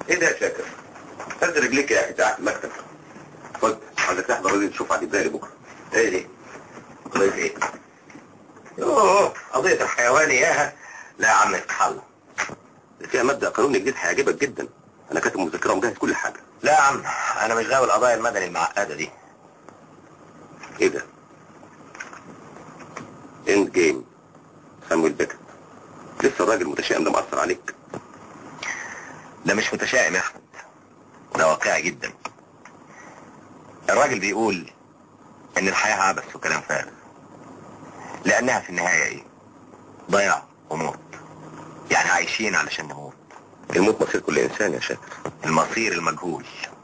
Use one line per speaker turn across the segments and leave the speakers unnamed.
ايه ده يا شاكر هز رجليك يا اخي تعال المكتب خد عايزك تحضر دي تشوف على بالي بكره ايه دي قضيه ايه
اوه قضية الحيوان اياها لا يا عم اتحل
فيها مبدا قانوني جديد هيعجبك جدا انا كاتب مذكره ومجهز كل حاجه
لا يا عم انا مش غاوي القضايا المدني المعقدة دي
ايه ده اند جيم سامويل بيكت لسه الراجل المتشائم ده مأثر عليك
ده مش متشائم يا احمد ده واقعي جدا الراجل بيقول ان الحياة عبث وكلام فارغ لانها في النهاية ايه ضياع وموت يعني عايشين علشان نموت
الموت مصير كل انسان يا شاكر
المصير المجهول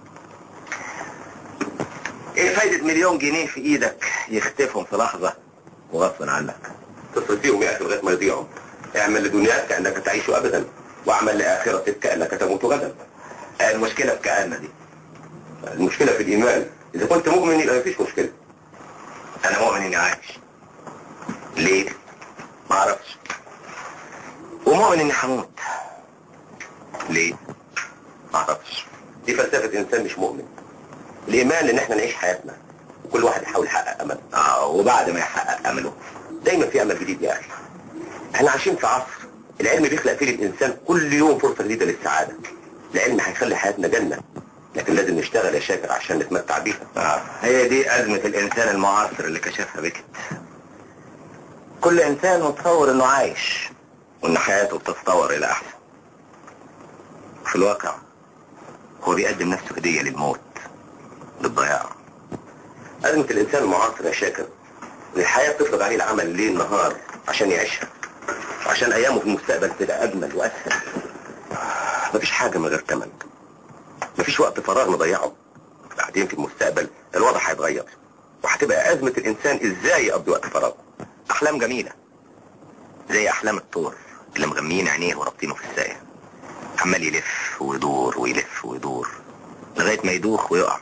ايه فايدة مليون جنيه في ايدك يختفهم في لحظة وغصبا عنك
تصرف فيهم يا اخي لغايه ما يضيعوا اعمل لدنياك كانك تعيش ابدا واعمل لاخرتك كانك تموت غدا
المشكلة في كأننا دي
المشكله في الايمان اذا كنت مؤمن يبقى مفيش مشكله
انا مؤمن اني عايش ليه ما اعرفش ومؤمن اني هموت ليه ما اعرفش
دي فلسفه انسان مش مؤمن الايمان ان احنا نعيش حياتنا وكل واحد يحاول يحقق امل
اه وبعد ما يحقق امله
دايما في امل جديد يا اخي احنا عايشين في عصر العلم بيخلق فيه للانسان كل يوم فرصه جديده للسعاده العلم هيخلي حياتنا جنه لكن لازم نشتغل يا شاكر عشان نتمتع بيها
آه. هي دي أزمة الإنسان المعاصر اللي كشفها بكت كل إنسان متصور إنه عايش وإن حياته بتتطور إلى أحسن في الواقع هو بيقدم نفسه هدية للموت للضياع
أزمة الإنسان المعاصر يا شاكر إن الحياة بتفرض عليه العمل ليل نهار عشان يعيشها وعشان أيامه في المستقبل تبقى أجمل وأسهل مفيش حاجة من غير تمن مفيش وقت فراغ نضيعه بعدين في المستقبل الوضع هيتغير وهتبقى أزمة الإنسان إزاي يقضي وقت فراغه
أحلام جميلة زي أحلام الطور اللي مغميين عينيه ورابطينه في الساقية عمال يلف ويدور ويلف ويدور لغاية ما يدوخ ويقع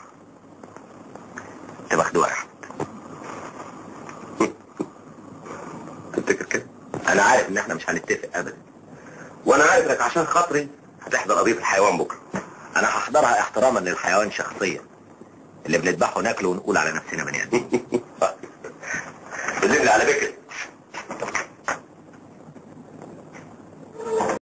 تبقى خدوع يا أحمد
تفتكر كده
أنا عارف إن إحنا مش هنتفق أبدا
وأنا عارف إنك عشان خاطري هتحضر قضية الحيوان بكرة
أنا هحضرها احتراما للحيوان شخصيا اللي بنذبحه ناكله ونقول على نفسنا بني آدمين
بنزل على بكر